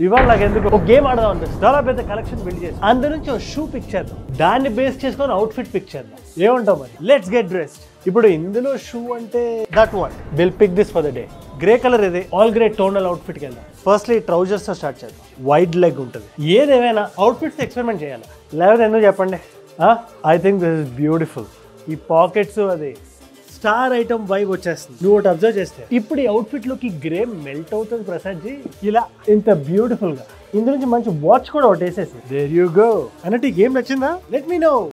ఇవాళ నాకు ఎందుకు ఒక గేమ్ ఆడదాం అనిపిస్తుంది చాలా పెద్ద కలెక్షన్ బిల్డ్ చేసి అందు నుంచి ఒక షూ పిక్ చేద్దాం దాన్ని బేస్ చేసుకొని అవుట్ఫిట్ పిక్ చేద్దాం ఏమంటావు మరి లెట్స్ గెట్ డ్రెస్ ఇప్పుడు ఇందులో షూ అంటే that one will pick this for the day grey colour ఇది ఆల్ గ్రే టోనల్ అవుట్ఫిట్ కి వెళ్దాం ఫస్ట్లీ ట్రౌజర్స్ తో స్టార్ట్ చేద్దాం వైడ్ లెగ్ ఉంటుంది ఏదేమైనా అవుట్ఫిట్స్ ఎక్స్పెరిమెంట్ చేయాలి లేకపోతే ఎందుకు చెప్పండి I think this is beautiful ఈ పాకెట్స్ అది స్టార్ ఐటమ్ వైబ్ వచ్చేస్తుంది నువ్వు ఒకటి అబ్జర్వ్ చేస్తే ఇప్పుడు ఈ అవుట్ఫిట్ లోకి గ్రే మెల్ట్ అవుతుంది ప్రసాద్ జీ ఇలా ఇంత బ్యూటిఫుల్ గా ఇందు నుంచి మంచి వాచ్ కూడా ఒకటి వేసేసి దేర్ యూ గో అన్నట్టు ఈ గేమ్ నచ్చిందా లెట్ మీ నో